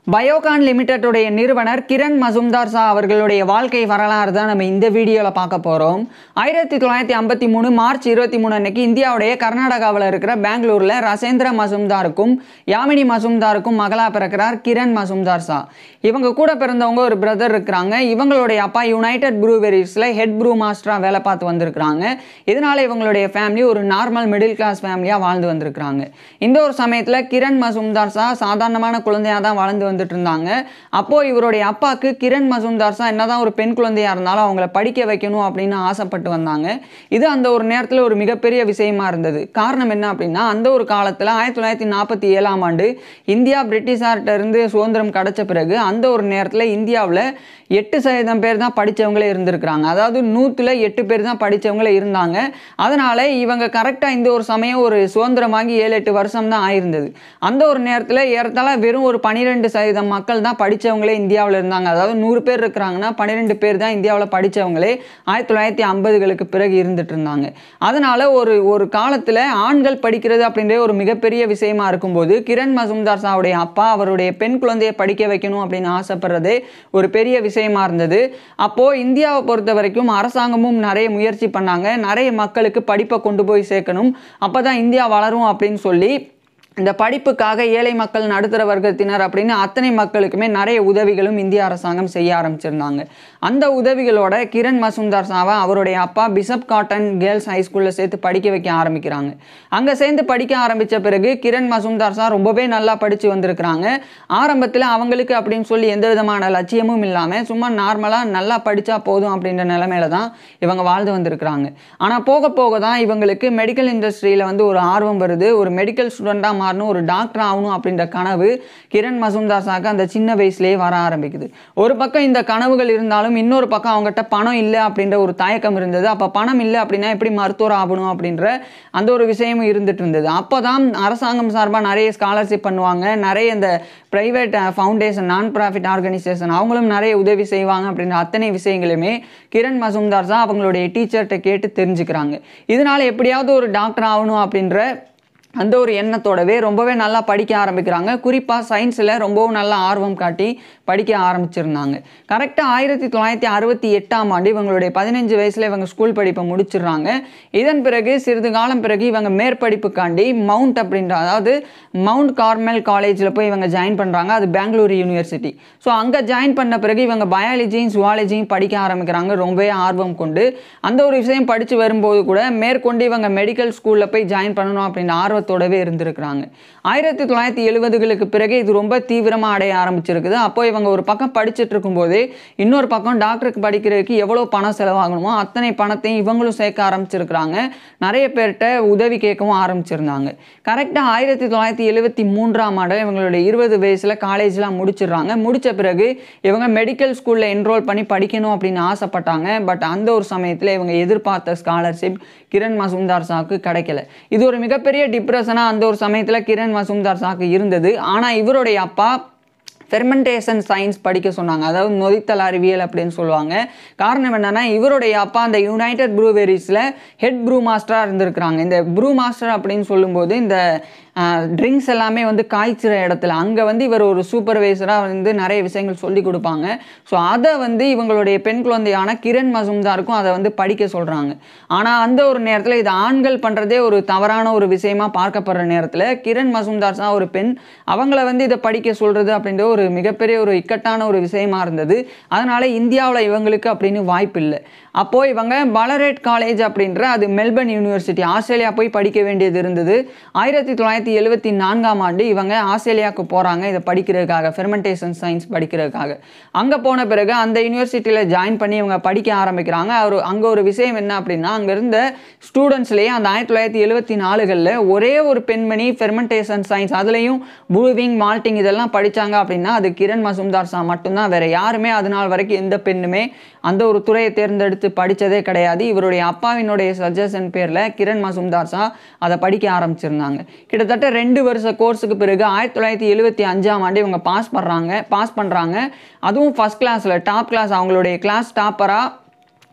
பயோகான் லிமிடெட்டுடைய நிறுவனர் கிரண் மசும்தார் ஷா அவர்களுடைய வாழ்க்கை வரலாறு தான் நம்ம இந்த வீடியோவில் பார்க்க போகிறோம் ஆயிரத்தி தொள்ளாயிரத்தி ஐம்பத்தி மூணு மார்ச் இருபத்தி மூணு அன்னைக்கு இந்தியாவுடைய கர்நாடகாவில் இருக்கிற பெங்களூரில் ரசேந்திர மசும்தாருக்கும் யாமினி மசும்தாருக்கும் மகளா பிறக்கிறார் கிரண் மசும்தார் ஷா இவங்க கூட பிறந்தவங்க ஒரு பிரதர் இருக்கிறாங்க இவங்களுடைய அப்பா யுனைடெட் ப்ரூவெரிஸில் ஹெட் ப்ரூ மாஸ்டராக வேலை பார்த்து வந்திருக்கிறாங்க இதனால இவங்களுடைய ஃபேமிலி ஒரு நார்மல் மிடில் கிளாஸ் ஃபேமிலியாக வாழ்ந்து வந்திருக்கிறாங்க இந்த ஒரு சமயத்தில் கிரண் மசும்தார் ஷா சாதாரணமான குழந்தையாக தான் வாழ்ந்து வந்துட்டு இருந்தாங்க அப்போது இவருடைய அப்பாவுக்கு கிரண் மசும்தார் ஷா என்னதான் ஒரு பெண் குழந்தையாக இருந்தாலும் அவங்கள படிக்க வைக்கணும் அப்படின்னு ஆசைப்பட்டு வந்தாங்க இது அந்த ஒரு நேரத்தில் ஒரு மிகப்பெரிய விஷயமா இருந்தது காரணம் என்ன அப்படின்னா அந்த ஒரு காலத்தில் ஆயிரத்தி தொள்ளாயிரத்தி நாற்பத்தி ஏழாம் ஆண்டு இந்தியா பிரிட்டிஷார்ட்ட இருந்து சுதந்திரம் கிடைச்ச பிறகு அந்த ஒரு நேரத்தில் இந்தியாவில் எட்டு சதவீதம் பேர் தான் படித்தவங்களே இருந்திருக்கிறாங்க அதாவது நூற்றில் எட்டு பேர் தான் படித்தவங்களே இருந்தாங்க அதனால் இவங்க கரெக்டாக இந்த ஒரு சமயம் ஒரு சுதந்திரம் வாங்கி ஏழு எட்டு வருஷம் தான் ஆயிருந்தது அந்த ஒரு நேரத்தில் ஏறத்தாழ வெறும் ஒரு பன்னிரெண்டு சதவீதம் மக்கள் தான் படித்தவங்களே இந்தியாவில் இருந்தாங்க அதாவது நூறு பேர் இருக்கிறாங்கன்னா பன்னிரெண்டு பேர் தான் இந்தியாவில் படித்தவங்களே ஆயிரத்தி தொள்ளாயிரத்தி ஐம்பதுகளுக்கு பிறகு இருந்துட்டு இருந்தாங்க அதனால் ஒரு ஒரு காலத்தில் ஆண்கள் படிக்கிறது அப்படின்ற ஒரு மிகப்பெரிய விஷயமா இருக்கும்போது கிரண் மசும்தார் ஷாவுடைய அப்பா அவருடைய பெண் குழந்தையை படிக்க வைக்கணும் அப்படின்னு ஆசைப்படுறதே ஒரு பெரிய விஷயமா இருந்தது அப்போது இந்தியாவை பொறுத்த வரைக்கும் அரசாங்கமும் நிறைய முயற்சி பண்ணாங்க நிறைய மக்களுக்கு படிப்பை கொண்டு போய் சேர்க்கணும் அப்போ தான் இந்தியா வளரும் அப்படின்னு சொல்லி இந்த படிப்புக்காக ஏழை மக்கள் நடுத்தர வர்க்கத்தினர் அப்படின்னு அத்தனை மக்களுக்குமே நிறைய உதவிகளும் இந்திய அரசாங்கம் செய்ய ஆரம்பிச்சிருந்தாங்க அந்த உதவிகளோட கிரண் மசும்தார் ஷாவை அவருடைய அப்பா பிஷப் காட்டன் கேர்ள்ஸ் ஹைஸ்கூலில் சேர்த்து படிக்க வைக்க ஆரம்பிக்கிறாங்க அங்கே சேர்ந்து படிக்க ஆரம்பித்த பிறகு கிரண் மசும்தார் ஷா ரொம்பவே நல்லா படித்து வந்திருக்கிறாங்க ஆரம்பத்தில் அவங்களுக்கு அப்படின்னு சொல்லி எந்த விதமான லட்சியமும் இல்லாமல் சும்மா நார்மலாக நல்லா படித்தா போதும் அப்படின்ற நிலமையில தான் இவங்க வாழ்ந்து வந்திருக்கிறாங்க ஆனால் போக போக தான் இவங்களுக்கு மெடிக்கல் இண்டஸ்ட்ரியில் வந்து ஒரு ஆர்வம் வருது ஒரு மெடிக்கல் ஸ்டூடெண்ட்டாக மாறணும் ஒரு டாக்டர் ஆகணும் அப்படின்ற கனவு கிரண் மசும்தார் ஷாக்கு அந்த சின்ன வயசுலேயே வர ஆரம்பிக்குது ஒரு பக்கம் இந்த கனவுகள் இருந்தாலும் இன்னொரு பக்கம் அவங்ககிட்ட பணம் இல்லை அப்படின்ற ஒரு தயக்கம் இருந்தது அப்போ பணம் இல்லை அப்படின்னா எப்படி மருத்துவர் ஆகணும் அப்படின்ற அந்த ஒரு விஷயமும் இருந்துட்டு இருந்தது அப்போ தான் அரசாங்கம் சார்பாக நிறைய ஸ்காலர்ஷிப் பண்ணுவாங்க நிறைய இந்த private foundation non profit organisation அவங்களும் நிறைய உதவி செய்வாங்க அப்படின்ற அத்தனை விஷயங்களுமே கிரண் மசும்தார் ஷா அவங்களுடைய டீச்சர்கிட்ட கேட்டு தெரிஞ்சுக்கிறாங்க இதனால எப்படியாவது ஒரு டாக்டர் ஆகணும் அப்படின்ற அந்த ஒரு எண்ணத்தோடவே ரொம்பவே நல்லா படிக்க ஆரம்பிக்கிறாங்க குறிப்பாக சயின்ஸில் ரொம்பவும் நல்லா ஆர்வம் காட்டி படிக்க ஆரம்பிச்சிருந்தாங்க கரெக்டாக ஆயிரத்தி தொள்ளாயிரத்தி அறுபத்தி எட்டாம் ஆண்டு இவங்களுடைய பதினஞ்சு வயசில் இவங்க ஸ்கூல் படிப்பை முடிச்சிடுறாங்க இதன் பிறகு சிறிது காலம் பிறகு இவங்க மேற்படிப்புக்காண்டி மவுண்ட் அப்படின்ற அதாவது மவுண்ட் கார்மெல் காலேஜில் போய் இவங்க ஜாயின் பண்ணுறாங்க அது பெங்களூரு யூனிவர்சிட்டி ஸோ அங்கே ஜாயின் பண்ண பிறகு இவங்க பயாலஜியும் சுவாலஜியும் படிக்க ஆரம்பிக்கிறாங்க ரொம்பவே ஆர்வம் கொண்டு அந்த ஒரு விஷயம் படித்து வரும்போது கூட மேற்கொண்டு இவங்க மெடிக்கல் ஸ்கூலில் போய் ஜாயின் பண்ணணும் அப்படின்ற ஆர்வம் ஆர்வத்தோடவே இருந்திருக்கிறாங்க ஆயிரத்தி தொள்ளாயிரத்தி எழுபதுகளுக்கு பிறகு இது ரொம்ப தீவிரமாக அடைய ஆரம்பிச்சிருக்குது அப்போ இவங்க ஒரு பக்கம் படிச்சுட்டு இருக்கும்போதே இன்னொரு பக்கம் டாக்டருக்கு படிக்கிறதுக்கு எவ்வளோ பணம் செலவாகணுமோ அத்தனை பணத்தையும் இவங்களும் சேர்க்க ஆரம்பிச்சிருக்கிறாங்க நிறைய பேர்கிட்ட உதவி கேட்கவும் ஆரம்பிச்சிருந்தாங்க கரெக்டாக ஆயிரத்தி தொள்ளாயிரத்தி எழுபத்தி மூன்றாம் ஆண்டு இவங்களுடைய இருபது வயசில் காலேஜ்லாம் முடிச்சிடுறாங்க முடித்த பிறகு இவங்க மெடிக்கல் ஸ்கூலில் என்ரோல் பண்ணி படிக்கணும் அப்படின்னு ஆசைப்பட்டாங்க பட் அந்த ஒரு சமயத்தில் இவங்க எதிர்பார்த்த ஸ்காலர்ஷிப் கிரண் மசும்தார் ஷாக்கு கிடைக்கல இது ஒரு மிகப்பெரிய டிப்ரெஷனாக அந்த ஒரு சமயத்தில் கிரண் மசும்தார் ஷாக்கு இருந்தது ஆனால் இவருடைய அப்பா ஃபெர்மெண்டேஷன் சயின்ஸ் படிக்க சொன்னாங்க அதாவது நொதித்தல் அறிவியல் அப்படின்னு சொல்லுவாங்க காரணம் என்னென்னா இவருடைய அப்பா அந்த யுனைடெட் ப்ரூவெரிஸில் ஹெட் ப்ரூ மாஸ்டராக இருந்திருக்கிறாங்க இந்த ப்ரூ மாஸ்டர் அப்படின்னு சொல்லும்போது இந்த ட்ரிங்க்ஸ் எல்லாமே வந்து காய்ச்சிற இடத்துல அங்கே வந்து இவர் ஒரு சூப்பர்வைசராக வந்து நிறைய விஷயங்கள் சொல்லி கொடுப்பாங்க ஸோ அதை வந்து இவங்களுடைய பெண் குழந்தையான கிரண் மசும்தாருக்கும் அதை வந்து படிக்க சொல்கிறாங்க ஆனால் அந்த ஒரு நேரத்தில் இது ஆண்கள் பண்ணுறதே ஒரு தவறான ஒரு விஷயமா பார்க்கப்படுற நேரத்தில் கிரண் மசும்தார் தான் ஒரு பெண் அவங்கள வந்து இதை படிக்க சொல்கிறது அப்படின்ற ஒரு மிகப்பெரிய ஒரு இக்கட்டான ஒரு விஷயமா இருந்தது அதனால் இந்தியாவில் இவங்களுக்கு அப்படின்னு வாய்ப்பு இல்லை அப்போது இவங்க பலரேட் காலேஜ் அப்படின்ற அது மெல்பர்ன் யூனிவர்சிட்டி ஆஸ்திரேலியா போய் படிக்க வேண்டியது இருந்தது ஆயிரத்தி தொள்ளாயிரத்தி எழுபத்தி நான்காம் ஆண்டு இவங்க ஆஸ்திரேலியாவுக்கு போகிறாங்க இதை படிக்கிறதுக்காக ஃபெர்மெண்டேஷன் சயின்ஸ் படிக்கிறதுக்காக அங்கே போன பிறகு அந்த யூனிவர்சிட்டியில் ஜாயின் பண்ணி இவங்க படிக்க ஆரம்பிக்கிறாங்க அவர் அங்கே ஒரு விஷயம் என்ன அப்படின்னா அங்கே இருந்த ஸ்டூடெண்ட்ஸ்லேயே அந்த ஆயிரத்தி தொள்ளாயிரத்தி எழுபத்தி நாலுகளில் ஒரே ஒரு பெண்மணி ஃபெர்மெண்டேஷன் சயின்ஸ் அதுலேயும் ப்ரூவிங் மால்ட்டிங் இதெல்லாம் படித்தாங்க அப்படின்னா அது கிரண் மசும்தார் ஷா மட்டும்தான் வேறு யாருமே அது நாள் வரைக்கும் எந்த பெண்ணுமே அந்த ஒரு துறையை தேர்ந்தெடுத்து படித்ததே கிடையாது இவருடைய அப்பாவினுடைய சஜஷன் பேரில் கிரண் மசும்தார் ஷா அதை படிக்க ஆரம்பிச்சிருந்தாங்க கிட்டத்தட்ட ரெண்டு வருஷ கோர்ஸுக்கு பிறகு ஆயிரத்தி தொள்ளாயிரத்தி எழுபத்தி அஞ்சாம் ஆண்டு இவங்க பாஸ் பண்ணுறாங்க பாஸ் பண்ணுறாங்க அதுவும் ஃபஸ்ட் கிளாஸில் டாப் கிளாஸ் அவங்களுடைய கிளாஸ் டாப்பராக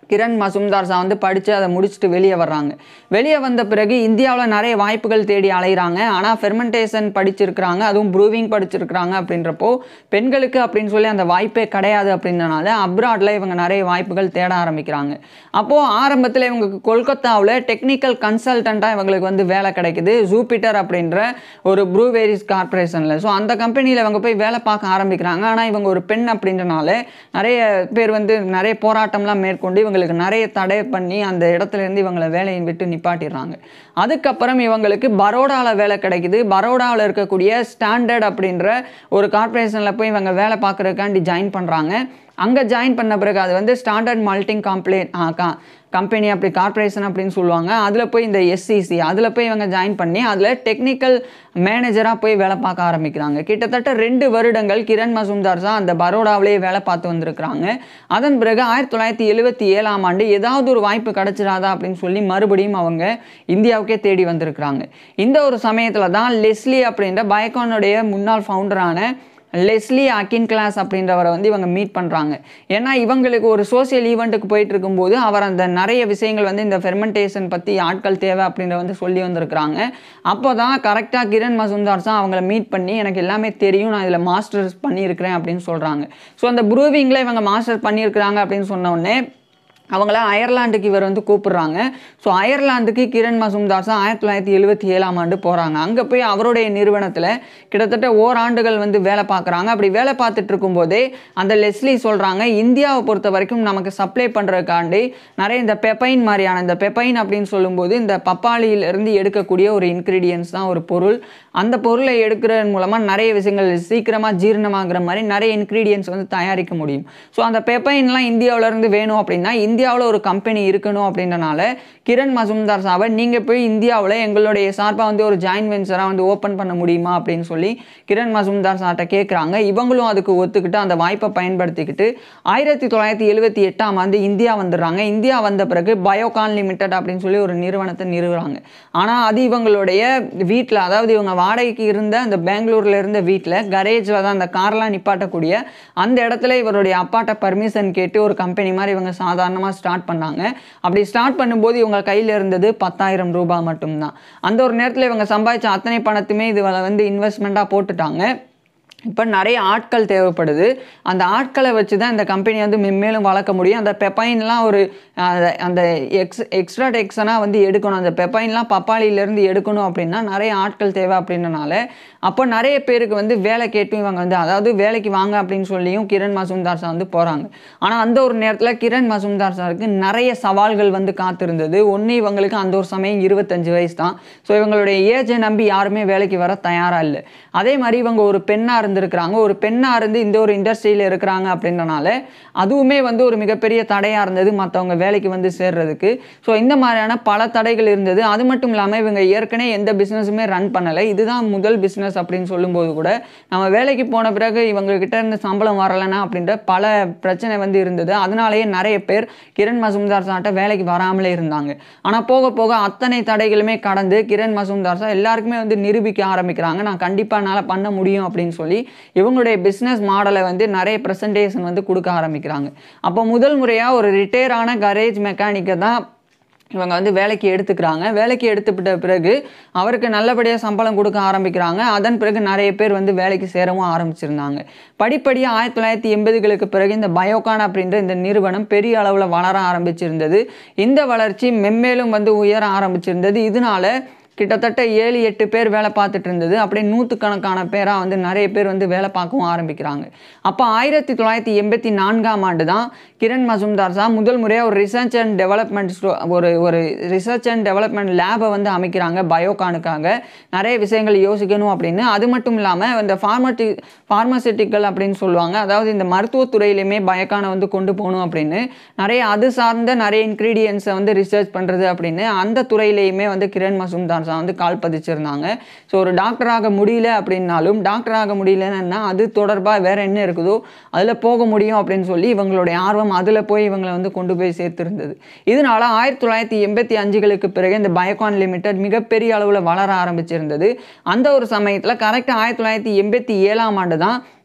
கிரண் மசும்தார் சா வந்து படித்து அதை முடிச்சுட்டு வெளியே வர்றாங்க வெளியே வந்த பிறகு இந்தியாவில் நிறைய வாய்ப்புகள் தேடி அலைகிறாங்க ஆனால் ஃபெர்மெண்டேஷன் படிச்சிருக்கிறாங்க அதுவும் ப்ரூவிங் படிச்சிருக்கிறாங்க அப்படின்றப்போ பெண்களுக்கு அப்படின்னு சொல்லி அந்த வாய்ப்பே கிடையாது அப்படின்றனால அப்ராடில் இவங்க நிறைய வாய்ப்புகள் தேட ஆரம்பிக்கிறாங்க அப்போது ஆரம்பத்தில் இவங்களுக்கு கொல்கத்தாவில் டெக்னிக்கல் கன்சல்டண்ட்டாக இவங்களுக்கு வந்து வேலை கிடைக்குது ஜூபிட்டர் அப்படின்ற ஒரு ப்ரூவேரிஸ் கார்பரேஷனில் ஸோ அந்த கம்பெனியில் இவங்க போய் வேலை பார்க்க ஆரம்பிக்கிறாங்க ஆனால் இவங்க ஒரு பெண் அப்படின்றனால நிறைய பேர் வந்து நிறைய போராட்டம்லாம் மேற்கொண்டு இவங்களுக்கு நிறைய தடை பண்ணி அந்த இடத்துல இருந்து இவங்களை வேலையை விட்டு நிப்பாட்டிடுறாங்க அதுக்கப்புறம் இவங்களுக்கு பரோடாவில் வேலை கிடைக்குது பரோடாவில் இருக்கக்கூடிய ஸ்டாண்டர்ட் அப்படின்ற ஒரு கார்பரேஷனில் போய் இவங்க வேலை பார்க்குறதுக்காண்டி ஜாயின் பண்ணுறாங்க அங்கே ஜாயின் பண்ண பிறகு அது வந்து ஸ்டாண்டர்ட் மல்டிங் கம்ப்ளேன் கம்பெனி அப்படி கார்ப்பரேஷன் அப்படின்னு சொல்லுவாங்க அதில் போய் இந்த எஸ்சிசி அதில் போய் இவங்க ஜாயின் பண்ணி அதில் டெக்னிக்கல் மேனேஜராக போய் வேலை பார்க்க ஆரம்பிக்கிறாங்க கிட்டத்தட்ட ரெண்டு வருடங்கள் கிரண் மசூம்தார் தான் அந்த பரோடாவிலேயே வேலை பார்த்து வந்திருக்கிறாங்க அதன் பிறகு ஆயிரத்தி தொள்ளாயிரத்தி எழுபத்தி ஏழாம் ஆண்டு ஏதாவது ஒரு வாய்ப்பு கிடைச்சிடாதா அப்படின்னு சொல்லி மறுபடியும் அவங்க இந்தியாவுக்கே தேடி வந்திருக்கிறாங்க இந்த ஒரு சமயத்தில் தான் லெஸ்லி அப்படின்ற பயோகானுடைய முன்னாள் ஃபவுண்டரான லெஸ்லி அக்கின் கிளாஸ் அப்படின்றவரை வந்து இவங்க மீட் பண்ணுறாங்க ஏன்னா இவங்களுக்கு ஒரு சோசியல் ஈவெண்ட்டுக்கு போயிட்டு இருக்கும்போது அவர் அந்த நிறைய விஷயங்கள் வந்து இந்த ஃபெர்மெண்டேஷன் பற்றி ஆட்கள் தேவை அப்படின்ற வந்து சொல்லி வந்திருக்கிறாங்க அப்போ தான் கரெக்டாக கிரண் மசுந்தார் தான் அவங்கள மீட் பண்ணி எனக்கு எல்லாமே தெரியும் நான் இதில் மாஸ்டர்ஸ் பண்ணியிருக்கிறேன் அப்படின்னு சொல்கிறாங்க ஸோ அந்த ப்ரூவிங்கில் இவங்க மாஸ்டர் பண்ணியிருக்கிறாங்க அப்படின்னு சொன்ன உடனே அவங்கள அயர்லாண்டுக்கு இவர் வந்து கூப்பிடுறாங்க ஸோ அயர்லாந்துக்கு கிரண் மசூம்தார் தான் ஆயிரத்தி தொள்ளாயிரத்தி எழுபத்தி ஏழாம் ஆண்டு போகிறாங்க அங்கே போய் அவருடைய நிறுவனத்தில் கிட்டத்தட்ட ஓராண்டுகள் வந்து வேலை பார்க்குறாங்க அப்படி வேலை பார்த்துட்டு இருக்கும்போதே அந்த லெஸ்லி சொல்கிறாங்க இந்தியாவை பொறுத்த வரைக்கும் நமக்கு சப்ளை பண்ணுறதுக்காண்டி நிறைய இந்த பெப்பைன் மாதிரியான இந்த பெப்பைன் அப்படின்னு சொல்லும்போது இந்த பப்பாளியிலிருந்து எடுக்கக்கூடிய ஒரு இன்க்ரீடியன்ஸ் தான் ஒரு பொருள் அந்த பொருளை எடுக்கிறதன் மூலமாக நிறைய விஷயங்கள் சீக்கிரமாக ஜீரணமாகிற மாதிரி நிறைய இன்க்ரீடியன்ஸ் வந்து தயாரிக்க முடியும் ஸோ அந்த பெப்பைன்லாம் இந்தியாவிலேருந்து வேணும் அப்படின்னா இந்தியாவில் ஒரு கம்பெனி இருக்கணும் அப்படின்றனால கிரண் மசூம்தார் சாவை நீங்கள் போய் இந்தியாவில் எங்களுடைய சார்பாக வந்து ஒரு ஜாயின் வெஞ்சராக வந்து ஓப்பன் பண்ண முடியுமா அப்படின்னு சொல்லி கிரண் மசூம்தார் சார்கிட்ட கேட்குறாங்க இவங்களும் அதுக்கு ஒத்துக்கிட்டு அந்த வாய்ப்பை பயன்படுத்திக்கிட்டு ஆயிரத்தி தொள்ளாயிரத்தி எழுபத்தி எட்டாம் ஆண்டு இந்தியா வந்துடுறாங்க இந்தியா வந்த பிறகு பயோகான் லிமிடெட் அப்படின்னு சொல்லி ஒரு நிறுவனத்தை நிறுவுறாங்க ஆனால் அது இவங்களுடைய வீட்டில் அதாவது இவங்க வாடகைக்கு இருந்த அந்த பெங்களூர்ல இருந்த வீட்டில் கரேஜில் தான் அந்த கார்லாம் நிப்பாட்டக்கூடிய அந்த இடத்துல இவருடைய அப்பாட்ட பர்மிஷன் கேட்டு ஒரு கம்பெனி மாதிரி இவங்க சாதாரணமாக ஸ்டார்ட் பண்ணாங்க அப்படி ஸ்டார்ட் பண்ணும்போது இவங்க கையில் இருந்தது பத்தாயிரம் ரூபாய் மட்டும்தான் அந்த ஒரு நேரத்தில் இவங்க சம்பாதிச்ச அத்தனை பணத்துமே இதுல வந்து இன்வெஸ்ட்மெண்ட்டாக போட்டுட்டாங்க இப்போ நிறைய ஆட்கள் தேவைப்படுது அந்த ஆட்களை வச்சு தான் இந்த கம்பெனி வந்து மென்மேலும் வளர்க்க முடியும் அந்த பெப்பைன்லாம் ஒரு அஹ், அந்த எக்ஸ் எக்ஸ்ட்ரா டெக்ஸனாக வந்து எடுக்கணும் அந்த பெப்பைன்லாம் பப்பாளியிலேருந்து எடுக்கணும் அப்படின்னா நிறைய ஆட்கள் தேவை அப்படின்றனால அப்போ நிறைய பேருக்கு வந்து வேலை கேட்டும் இவங்க வந்து அதாவது வேலைக்கு வாங்க அப்படின்னு சொல்லியும் கிரண் மசூம்தார் சார் வந்து போகிறாங்க ஆனால் அந்த ஒரு நேரத்தில் கிரண் மசூம்தார் சாருக்கு நிறைய சவால்கள் வந்து காத்திருந்தது ஒன்று இவங்களுக்கு அந்த ஒரு சமயம் இருபத்தஞ்சு வயசு தான் ஸோ இவங்களுடைய ஏஜை நம்பி யாருமே வேலைக்கு வர தயாராக இல்லை அதே மாதிரி இவங்க ஒரு பெண்ணாக இருந்திருக்கிறாங்க ஒரு பெண்ணாக இருந்து இந்த ஒரு இண்டஸ்ட்ரியில் இருக்கிறாங்க அப்படின்றனால அதுவுமே வந்து ஒரு மிகப்பெரிய தடையாக இருந்தது மற்றவங்க வேலைக்கு வந்து சேர்றதுக்கு ஸோ இந்த மாதிரியான பல தடைகள் இருந்தது அது மட்டும் இல்லாமல் இவங்க ஏற்கனவே எந்த பிஸ்னஸுமே ரன் பண்ணலை இதுதான் முதல் பிஸ்னஸ் அப்படின்னு சொல்லும்போது கூட நம்ம வேலைக்கு போன பிறகு இவங்க கிட்ட இருந்து சம்பளம் வரலைன்னா அப்படின்ற பல பிரச்சனை வந்து இருந்தது அதனாலேயே நிறைய பேர் கிரண் மசூம்தார் சார்ட்ட வேலைக்கு வராமலே இருந்தாங்க ஆனால் போக போக அத்தனை தடைகளுமே கடந்து கிரண் மசூம்தார் சார் எல்லாருக்குமே வந்து நிரூபிக்க ஆரம்பிக்கிறாங்க நான் கண்டிப்பாக என்னால் பண்ண முடியும் அப்படின்னு சொல்லி இவங்களுடைய பிஸ்னஸ் மாடலை வந்து நிறைய ப்ரெசன்டேஷன் வந்து கொடுக்க ஆரம்பிக்கிறாங்க அப்போ முதல் முறையாக ஒரு ரிட்டையர் ஆன கரேஜ் மெக்கானிக்கை தான் இவங்க வந்து வேலைக்கு எடுத்துக்கிறாங்க வேலைக்கு எடுத்துவிட்ட பிறகு அவருக்கு நல்லபடியாக சம்பளம் கொடுக்க ஆரம்பிக்கிறாங்க அதன் பிறகு நிறைய பேர் வந்து வேலைக்கு சேரவும் ஆரம்பிச்சிருந்தாங்க படிப்படியாக ஆயிரத்தி தொள்ளாயிரத்தி எண்பதுகளுக்கு பிறகு இந்த பயோகான் அப்படின்ற இந்த நிறுவனம் பெரிய அளவில் வளர ஆரம்பிச்சிருந்தது இந்த வளர்ச்சி மென்மேலும் வந்து உயர ஆரம்பிச்சிருந்தது இதனால கிட்டத்தட்ட ஏழு எட்டு பேர் வேலை பார்த்துட்டு இருந்தது அப்படியே நூற்றுக்கணக்கான பேராக வந்து நிறைய பேர் வந்து வேலை பார்க்கவும் ஆரம்பிக்கிறாங்க அப்போ ஆயிரத்தி தொள்ளாயிரத்தி எண்பத்தி நான்காம் ஆண்டு தான் கிரண் மசூம்தார் சார் முதல் முறையாக ஒரு ரிசர்ச் அண்ட் டெவலப்மெண்ட் ஒரு ஒரு ரிசர்ச் அண்ட் டெவலப்மெண்ட் லேபை வந்து அமைக்கிறாங்க பயோகானுக்காக நிறைய விஷயங்கள் யோசிக்கணும் அப்படின்னு அது மட்டும் இல்லாமல் இந்த ஃபார்மட்டி ஃபார்மசிட்டிக்கல் அப்படின்னு சொல்லுவாங்க அதாவது இந்த மருத்துவத்துறையிலையுமே பயோகானை வந்து கொண்டு போகணும் அப்படின்னு நிறைய அது சார்ந்த நிறைய இன்க்ரீடியன்ஸை வந்து ரிசர்ச் பண்ணுறது அப்படின்னு அந்த துறையிலையுமே வந்து கிரண் மசூம்தார் சார் வந்து கால் பதிச்சிருந்தாங்க ஸோ ஒரு டாக்டராக முடியல அப்படின்னாலும் டாக்டராக முடியலன்னா அது தொடர்பாக வேற என்ன இருக்குதோ அதில் போக முடியும் அப்படின்னு சொல்லி இவங்களுடைய ஆர்வம் அதில் போய் இவங்களை வந்து கொண்டு போய் சேர்த்திருந்தது இதனால ஆயிரத்தி தொள்ளாயிரத்தி எண்பத்தி அஞ்சுகளுக்கு பிறகு இந்த பயோகான் லிமிடெட் மிகப்பெரிய அளவில் வளர ஆரம்பிச்சிருந்தது அந்த ஒரு சமயத்தில் கரெக்டாக ஆயிரத்தி தொள்ளாயிரத்தி எண்பத்தி ஏழாம் ஆண்டு தான்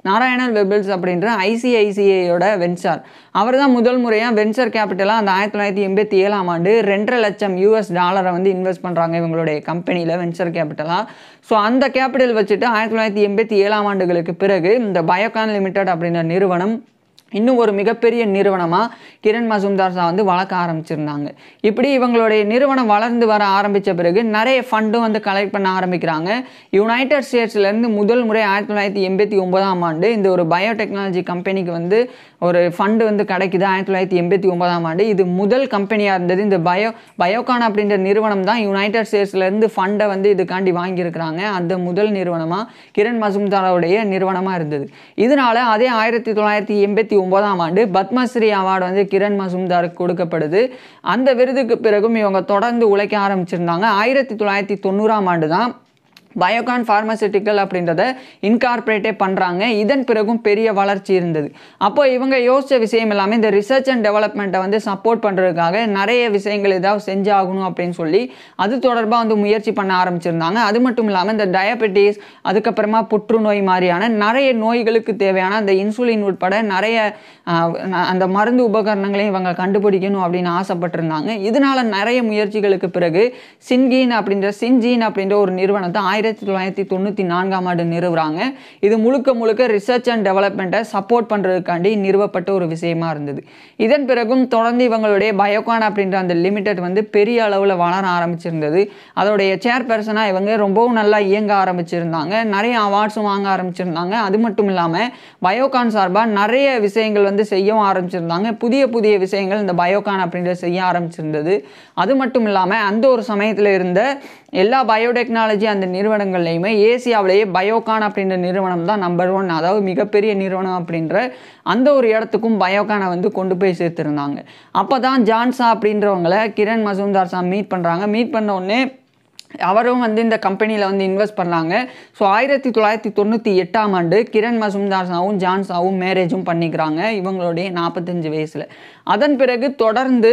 நாராயணன் வெபிள்ஸ் அப்படின்ற ஐசிஐசிஐயோட வென்சார் அவர் தான் முதல் முறையாக வென்ச்சர் கேபிட்டலாக அந்த ஆயிரத்தி தொள்ளாயிரத்தி எண்பத்தி ஏழாம் ஆண்டு ரெண்டரை லட்சம் யூஎஸ் டாலரை வந்து இன்வெஸ்ட் பண்ணுறாங்க இவங்களுடைய கம்பெனியில் வென்ச்சர் கேபிட்டலாக ஸோ அந்த கேபிட்டல் வச்சுட்டு ஆயிரத்தி தொள்ளாயிரத்தி எண்பத்தி ஏழாம் ஆண்டுகளுக்கு பிறகு இந்த பயோகான் லிமிடெட் அப்படின்ற நிறுவனம் இன்னும் ஒரு மிகப்பெரிய நிறுவனமாக கிரண் மசூம்தார் ஷா வந்து வளர்க்க ஆரம்பிச்சிருந்தாங்க இப்படி இவங்களுடைய நிறுவனம் வளர்ந்து வர ஆரம்பித்த பிறகு நிறைய ஃபண்டும் வந்து கலெக்ட் பண்ண ஆரம்பிக்கிறாங்க யுனைடெட் ஸ்டேட்ஸ்லேருந்து முதல் முறை ஆயிரத்தி தொள்ளாயிரத்தி எண்பத்தி ஒன்பதாம் ஆண்டு இந்த ஒரு பயோடெக்னாலஜி கம்பெனிக்கு வந்து ஒரு ஃபண்டு வந்து கிடைக்குது ஆயிரத்தி தொள்ளாயிரத்தி எண்பத்தி ஒன்பதாம் ஆண்டு இது முதல் கம்பெனியாக இருந்தது இந்த பயோ பயோகான் அப்படின்ற நிறுவனம் தான் யுனைடெட் ஸ்டேட்ஸ்லேருந்து ஃபண்டை வந்து இதுக்காண்டி வாங்கியிருக்கிறாங்க அந்த முதல் நிறுவனமாக கிரண் மசூம்தாரோடைய நிறுவனமாக இருந்தது இதனால அதே ஆயிரத்தி தொள்ளாயிரத்தி எண்பத்தி ஒன்பதாம் ஆண்டு பத்மஸ்ரீ அவார்டு வந்து கிரண் மசூம்தாருக்கு கொடுக்கப்படுது அந்த விருதுக்கு பிறகும் இவங்க தொடர்ந்து உழைக்க ஆரம்பிச்சிருந்தாங்க ஆயிரத்தி தொள்ளாயிரத்தி தொண்ணூறாம் ஆண்டு தான் பயோகான் ஃபார்மசிட்டிக்கல் அப்படின்றத இன்கார்பரேட்டே பண்ணுறாங்க இதன் பிறகும் பெரிய வளர்ச்சி இருந்தது அப்போ இவங்க யோசித்த விஷயம் எல்லாமே இந்த ரிசர்ச் அண்ட் டெவலப்மெண்ட்டை வந்து சப்போர்ட் பண்ணுறதுக்காக நிறைய விஷயங்கள் ஏதாவது செஞ்சாகணும் அப்படின்னு சொல்லி அது தொடர்பாக வந்து முயற்சி பண்ண ஆரம்பிச்சிருந்தாங்க அது மட்டும் இல்லாமல் இந்த டயபெட்டிஸ் அதுக்கப்புறமா புற்றுநோய் மாதிரியான நிறைய நோய்களுக்கு தேவையான அந்த இன்சுலின் உட்பட நிறைய ஆஹ், ந- அந்த மருந்து உபகரணங்களையும் இவங்க கண்டுபிடிக்கணும் அப்படின்னு ஆசைப்பட்டிருந்தாங்க இதனால நிறைய முயற்சிகளுக்கு பிறகு சின்கீன் அப்படின்ற சின்ஜீன் அப்படின்ற ஒரு நிறுவனத்தை ஆயிரத்தி தொள்ளாயிரத்தி தொண்ணூற்றி நான்காம் ஆண்டு நிறுவுறாங்க இது முழுக்க முழுக்க ரிசர்ச் அண்ட் டெவலப்மெண்ட்டை சப்போர்ட் பண்ணுறதுக்காண்டி நிறுவப்பட்ட ஒரு விஷயமா இருந்தது இதன் பிறகும் தொடர்ந்து இவங்களுடைய பயோகான் அப்படின்ற அந்த லிமிடெட் வந்து பெரிய அளவில் வளர ஆரம்பிச்சிருந்தது அதோடைய சேர்பர்சனாக இவங்க ரொம்பவும் நல்லா இயங்க ஆரம்பிச்சிருந்தாங்க நிறைய அவார்ட்ஸும் வாங்க ஆரம்பிச்சிருந்தாங்க அது மட்டும் இல்லாமல் பயோகான் சார்பாக நிறைய விஷயங்கள் வந்து செய்யவும் ஆரம்பிச்சிருந்தாங்க புதிய புதிய விஷயங்கள் இந்த பயோகான் அப்படின்றத செய்ய ஆரம்பிச்சிருந்தது அது மட்டும் இல்லாமல் அந்த ஒரு சமயத்தில் இருந்த எல்லா பயோடெக்னாலஜி அந்த நிறுவனங்கள்லையுமே ஏசியாவிலேயே பயோகான் அப்படின்ற நிறுவனம் தான் நம்பர் ஒன் அதாவது மிகப்பெரிய நிறுவனம் அப்படின்ற அந்த ஒரு இடத்துக்கும் பயோகானை வந்து கொண்டு போய் சேர்த்துருந்தாங்க அப்போ தான் ஜான்சா அப்படின்றவங்கள கிரண் மசூம்தார் சா மீட் பண்ணுறாங்க மீட் பண்ண உடனே அவரும் வந்து இந்த கம்பெனியில் வந்து இன்வெஸ்ட் பண்ணாங்க ஸோ ஆயிரத்தி தொள்ளாயிரத்தி தொண்ணூற்றி எட்டாம் ஆண்டு கிரண் மசூம்தார் சாவும் ஜான்சாவும் மேரேஜும் பண்ணிக்கிறாங்க இவங்களுடைய நாற்பத்தஞ்சு வயசில் அதன் பிறகு தொடர்ந்து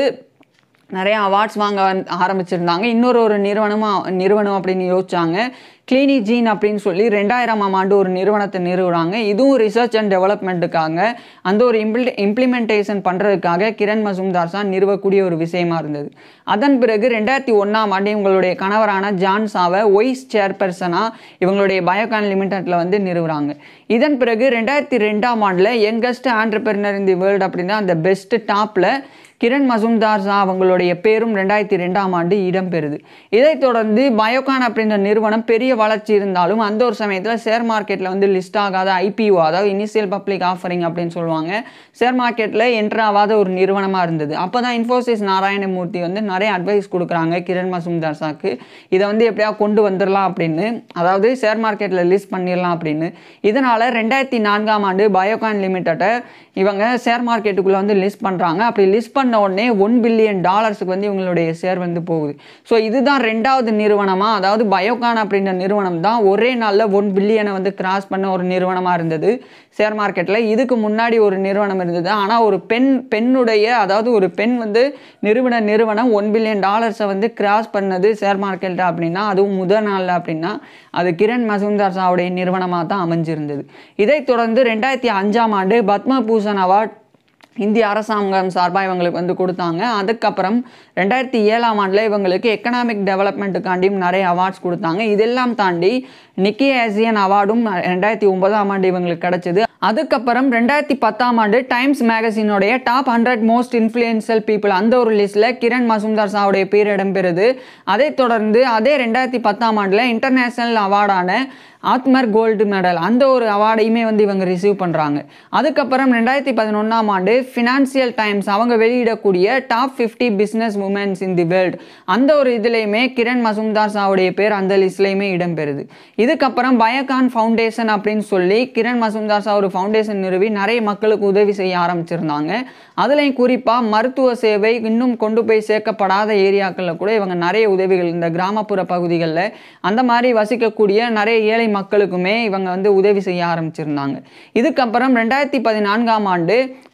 நிறைய அவார்ட்ஸ் வாங்க வந்து ஆரம்பிச்சிருந்தாங்க இன்னொரு ஒரு நிறுவனமாக நிறுவனம் அப்படின்னு யோசிச்சாங்க கிளினி ஜீன் அப்படின்னு சொல்லி ரெண்டாயிரமாம் ஆண்டு ஒரு நிறுவனத்தை நிறுவுறாங்க இதுவும் ரிசர்ச் அண்ட் டெவலப்மெண்ட்டுக்காக அந்த ஒரு இம்ப்ளி இம்ப்ளிமெண்டேஷன் பண்ணுறதுக்காக கிரண் மசூம்தார் சார் நிறுவக்கூடிய ஒரு விஷயமா இருந்தது அதன் பிறகு ரெண்டாயிரத்தி ஒன்றாம் ஆண்டு இவங்களுடைய கணவரான ஜான் சாவை ஒய்ஸ் சேர்பர்சனாக இவங்களுடைய பயோகான் லிமிடெட்டில் வந்து நிறுவுறாங்க இதன் பிறகு ரெண்டாயிரத்தி ரெண்டாம் ஆண்டில் youngest entrepreneur in the world அப்படின்னா அந்த பெஸ்ட் டாப்பில் கிரண் மசூம்தார் ஷா அவங்களுடைய பேரும் ரெண்டாயிரத்தி ரெண்டாம் ஆண்டு இடம்பெறுது இதைத் தொடர்ந்து பயோகான் அப்படின்ற நிறுவனம் பெரிய வளர்ச்சி இருந்தாலும் அந்த ஒரு சமயத்தில் ஷேர் மார்க்கெட்டில் வந்து லிஸ்ட் ஆகாத ஐபிஓ அதாவது இனிஷியல் பப்ளிக் ஆஃபரிங் அப்படின்னு சொல்லுவாங்க ஷேர் மார்க்கெட்டில் என்ட்ரு ஆகாத ஒரு நிறுவனமாக இருந்தது அப்போ தான் இன்ஃபோசிஸ் நாராயணமூர்த்தி வந்து நிறைய அட்வைஸ் கொடுக்குறாங்க கிரண் மசூம்தார் ஷாக்கு இதை வந்து எப்படியா கொண்டு வந்துடலாம் அப்படின்னு அதாவது ஷேர் மார்க்கெட்டில் லிஸ்ட் பண்ணிடலாம் அப்படின்னு இதனால் ரெண்டாயிரத்தி நான்காம் ஆண்டு பயோகான் லிமிட்டடை இவங்க ஷேர் மார்க்கெட்டுக்குள்ளே வந்து லிஸ்ட் பண்ணுறாங்க அப்படி லிஸ்ட் பண்ண உடனே ஒன் பில்லியன் டாலர்ஸுக்கு வந்து இவங்களுடைய ஷேர் வந்து போகுது ஸோ இதுதான் ரெண்டாவது நிறுவனமாக அதாவது பயோகான் அப்படின்ற நிறுவனம் தான் ஒரே நாளில் ஒன் பில்லியனை வந்து கிராஸ் பண்ண ஒரு நிறுவனமாக இருந்தது ஷேர் மார்க்கெட்டில் இதுக்கு முன்னாடி ஒரு நிறுவனம் இருந்தது ஆனால் ஒரு பெண் பெண்ணுடைய அதாவது ஒரு பெண் வந்து நிறுவன நிறுவனம் ஒன் பில்லியன் டாலர்ஸை வந்து கிராஸ் பண்ணது ஷேர் மார்க்கெட்டில் அப்படின்னா அதுவும் முதல் நாளில் அப்படின்னா அது கிரண் மசூம்தார் சாவுடைய நிறுவனமாக தான் அமைஞ்சிருந்தது இதைத் தொடர்ந்து ரெண்டாயிரத்தி அஞ்சாம் ஆண்டு பத்ம பூஷன் அவார்ட் இந்திய அரசாங்கம் சார்பாக இவங்களுக்கு வந்து கொடுத்தாங்க அதுக்கப்புறம் ரெண்டாயிரத்தி ஏழாம் ஆண்டில் இவங்களுக்கு எக்கனாமிக் டெவலப்மெண்ட்டுக்காண்டியும் நிறைய அவார்ட்ஸ் கொடுத்தாங்க இதெல்லாம் தாண்டி நிக்கி ஏசியன் அவார்டும் ரெண்டாயிரத்தி ஒன்பதாம் ஆண்டு இவங்களுக்கு கிடைச்சது அதுக்கப்புறம் ரெண்டாயிரத்தி பத்தாம் ஆண்டு டைம்ஸ் மேகசினோடைய top hundred most influential people அந்த ஒரு லிஸ்ட்டில் கிரண் மசூம்தார் சாவுடைய பேர் இடம்பெறுது அதைத் தொடர்ந்து அதே ரெண்டாயிரத்தி பத்தாம் ஆண்டில் இன்டர்நேஷ்னல் அவார்டான ஆத்மர் கோல்டு மெடல் அந்த ஒரு அவார்டையுமே வந்து இவங்க ரிசீவ் பண்ணுறாங்க அதுக்கப்புறம் ரெண்டாயிரத்தி பதினொன்றாம் ஆண்டு ஃபினான்சியல் டைம்ஸ் அவங்க வெளியிடக்கூடிய top fifty business womens in the world அந்த ஒரு இதுலேயுமே கிரண் மசூம்தார் சாவுடைய பேர் அந்த லிஸ்ட்லேயுமே இடம்பெறுது இதுக்கப்புறம் பயோகான் ஃபவுண்டேஷன் அப்படின்னு சொல்லி கிரண் மசூம்தார் சா ஒரு ஃபவுண்டேஷன் நிறுவி நிறைய மக்களுக்கு உதவி செய்ய ஆரம்பிச்சிருந்தாங்க அதுலேயும் குறிப்பாக மருத்துவ சேவை இன்னும் கொண்டு போய் சேர்க்கப்படாத ஏரியாக்களில் கூட இவங்க நிறைய உதவிகள் இந்த கிராமப்புற பகுதிகளில் அந்த மாதிரி வசிக்கக்கூடிய நிறைய ஏழை மக்களுக்குமே இவங்க வந்து உதவி செய்ய ஆரம்பிச்சிருந்தாங்க இதுக்கப்புறம் ரெண்டாயிரத்தி பதினான்காம் ஆண்டு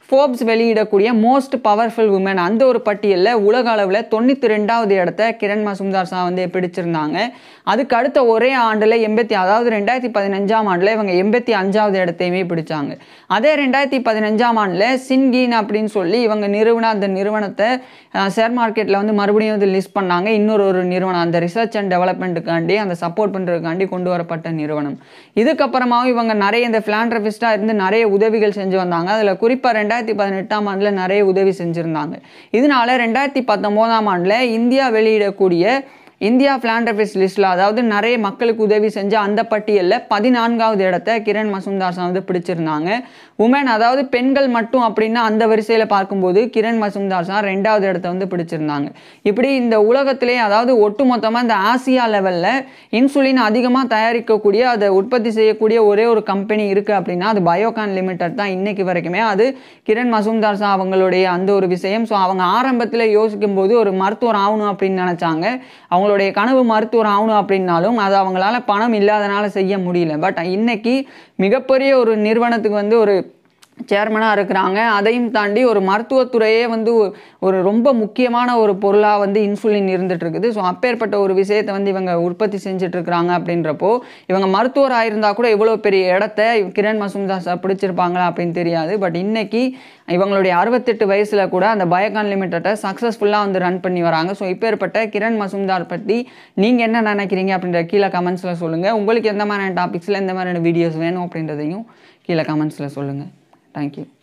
ஃபோர்ப்ஸ் வெளியிடக்கூடிய மோஸ்ட் பவர்ஃபுல் உமன் அந்த ஒரு பட்டியலில் உலக அளவில் தொண்ணூற்றி ரெண்டாவது இடத்த கிரண் மசும்தார் ஷா வந்து பிடிச்சிருந்தாங்க அதுக்கு அடுத்த ஒரே ஆண்டில் எண்பத்தி அதாவது ரெண்டாயிரத்தி பதினஞ்சாம் ஆண்டில் இவங்க எண்பத்தி அஞ்சாவது இடத்தையுமே பிடிச்சாங்க அதே ரெண்டாயிரத்தி பதினஞ்சாம் ஆண்டில் சின்கீன் அப்படின்னு சொல்லி இவங்க நிறுவன அந்த நிறுவனத்தை ஷேர் மார்க்கெட்டில் வந்து மறுபடியும் வந்து லிஸ்ட் பண்ணாங்க இன்னொரு ஒரு நிறுவனம் அந்த ரிசர்ச் அண்ட் டெவலப்மெண்ட்டுக்காண்டி அந்த சப்போர்ட் பண்ணுறதுக்காண்டி கொண்டு வரப்பட்ட நிறுவனம் இதுக்கப்புறமாவும் இவங்க நிறைய இந்த ஃபிலாண்ட்ரபிஸ்டாக இருந்து நிறைய உதவிகள் செஞ்சு வந்தாங்க அதில் குறிப்பாக ரெண்டாயிரத்தி பதினெட்டாம் ஆண்டில் நிறைய உதவி செஞ்சுருந்தாங்க இதனால ரெண்டாயிரத்தி பத்தொம்போதாம் ஆண்டில் இந்தியா வெளியிடக்கூடிய இந்தியா பிளான்டபிஸ் லிஸ்ட்டில் அதாவது நிறைய மக்களுக்கு உதவி செஞ்ச அந்த பட்டியலில் பதினான்காவது இடத்த கிரண் மசும்தார் ஷா வந்து பிடிச்சிருந்தாங்க உமன் அதாவது பெண்கள் மட்டும் அப்படின்னா அந்த வரிசையில் பார்க்கும்போது கிரண் மசும்தார் ஷா ரெண்டாவது இடத்த வந்து பிடிச்சிருந்தாங்க இப்படி இந்த உலகத்திலே அதாவது ஒட்டுமொத்தமாக இந்த ஆசியா லெவலில் இன்சுலின் அதிகமாக தயாரிக்கக்கூடிய அதை உற்பத்தி செய்யக்கூடிய ஒரே ஒரு கம்பெனி இருக்குது அப்படின்னா அது பயோகான் லிமிடெட் தான் இன்னைக்கு வரைக்குமே அது கிரண் மசும்தார் ஷா அவங்களுடைய அந்த ஒரு விஷயம் ஸோ அவங்க ஆரம்பத்தில் யோசிக்கும் போது ஒரு மருத்துவர் ஆகணும் அப்படின்னு நினச்சாங்க அவங்களுடைய கனவு மருத்துவர் ஆகணும் அப்படின்னாலும் அது அவங்களால பணம் இல்லாதனால செய்ய முடியல பட் இன்னைக்கு மிகப்பெரிய ஒரு நிறுவனத்துக்கு வந்து ஒரு சேர்மனாக இருக்கிறாங்க அதையும் தாண்டி ஒரு மருத்துவத்துறையே வந்து ஒ- ஒரு ரொம்ப முக்கியமான ஒரு பொருளாக வந்து இன்சுலின் இருந்துட்டு இருக்குது ஸோ அப்பேற்பட்ட ஒரு விஷயத்தை வந்து இவங்க உற்பத்தி செஞ்சுட்டு இருக்கிறாங்க அப்படின்றப்போ இவங்க மருத்துவராக இருந்தால் கூட இவ்வளோ பெரிய இடத்த கிரண் மசும்தார் சார் பிடிச்சிருப்பாங்களா அப்படின்னு தெரியாது பட் இன்னைக்கு இவங்களுடைய அறுபத்தெட்டு வயசில் கூட அந்த பயோகான் லிமிட்டை சக்ஸஸ்ஃபுல்லாக வந்து ரன் பண்ணி வராங்க ஸோ இப்பேற்பட்ட கிரண் மசும்தார் பற்றி நீங்கள் என்ன நினைக்கிறீங்க அப்படின்ற கீழே கமெண்ட்ஸில் சொல்லுங்கள் உங்களுக்கு எந்த மாதிரியான டாபிக்ஸில் எந்த மாதிரியான வீடியோஸ் வேணும் அப்படின்றதையும் கீழே கமெண்ட்ஸில் சொல்லுங்கள் தேங்க்யூ